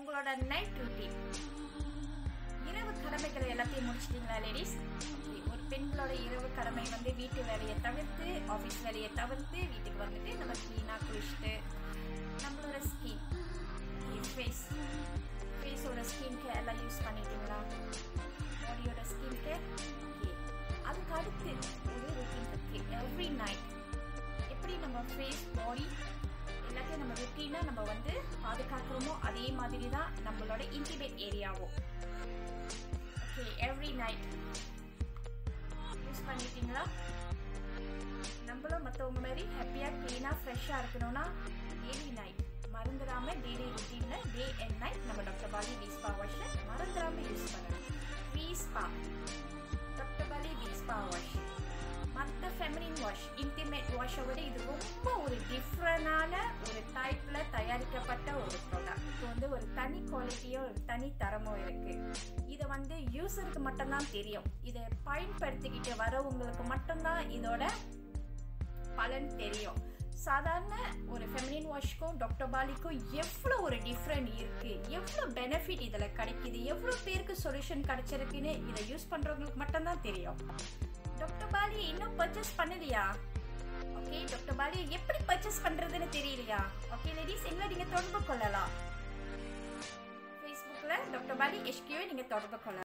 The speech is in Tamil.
உங்களோட நைட் ரொட்டீன் இரவு கடமைகளை எல்லாத்தையும் முடிச்சிட்டீங்களா லேடிஸ் ஒரு பெண்களோட இரவு கடமை வந்து வீட்டு வேலையை தவிர்த்து ஆஃபீஸ் வேலையை தவிர்த்து வீட்டுக்கு வந்துட்டு நம்ம க்ளீனாக குளிச்சுட்டு நம்மளோட ஸ்கின் ஃபேஸ் ஃபேஸோட ஸ்கின் கேர் எல்லாம் யூஸ் பண்ணிட்டீங்களா பாடியோட ஸ்கின் கேர் ஓகே அதுக்கு அடுத்து ஒரு ரொட்டீன் இருக்கு எவ்ரி நைட் எப்படி நம்ம ஃபேஸ் பாடி எல்லாத்தையும் நம்ம ரொட்டீனாக நம்ம வந்து பாதுகாக்கிறோமோ அதே மாதிரி தான் நம்மளோட இன்டிமேட் ஏரியாவும் ஓகே எவ்ரி நைட் யூஸ் பண்ணிட்டீங்களா நம்மளும் மற்றவங்க மாதிரி ஹாப்பியாக க்ளீனாக ஃப்ரெஷ்ஷாக இருக்கணும்னா டெய்லி நைட் மறந்துடாம டெய்லி ருட்டீனில் டே அண்ட் நைட் நம்ம டாக்டர் பாலி வீஸ்பா வாஷை மறந்துடாம யூஸ் பண்ணணும் V spa doctor Pali V spa wash மற்ற ஃபெமினின் வாஷ் இன்டிமேட் வாஷை விட இது ரொம்ப ஒரு டிஃப்ரெண்டான ஒரு டைப்பில் தயாரிக்கப்பட்ட ஒரு ப்ராடக்ட் இது வந்து ஒரு தனி குவாலிட்டியும் ஒரு தனி தரமும் இருக்குது இதை வந்து யூஸருக்கு மட்டும்தான் தெரியும் இதை பயன்படுத்திக்கிட்டு வரவங்களுக்கு மட்டும்தான் இதோட பலன் தெரியும் சாதாரண ஒரு ஃபெமினின் வாஷ்க்கும் டாக்டர் பாலிக்கும் எவ்வளோ ஒரு டிஃப்ரெண்ட் இருக்குது எவ்வளோ பெனிஃபிட் இதில் கிடைக்குது எவ்வளோ பேருக்கு சொல்யூஷன் கிடைச்சிருக்குன்னு இதை யூஸ் பண்ணுறவங்களுக்கு மட்டும்தான் தெரியும் டாக்டர் பாலி இன்னும் பர்ச்சேஸ் பண்ணலையா ஓகே டாக்டர் பாலி எப்படி பர்ச்சேஸ் பண்ணுறதுன்னு தெரியலையா ஓகே லேடிஸ் எங்களை நீங்கள் தொடர்பு கொள்ளலாம் ஃபேஸ்புக்கில் டாக்டர் பாலி எஸ்கியூ நீங்கள் தொடர்பு கொள்ளலாம்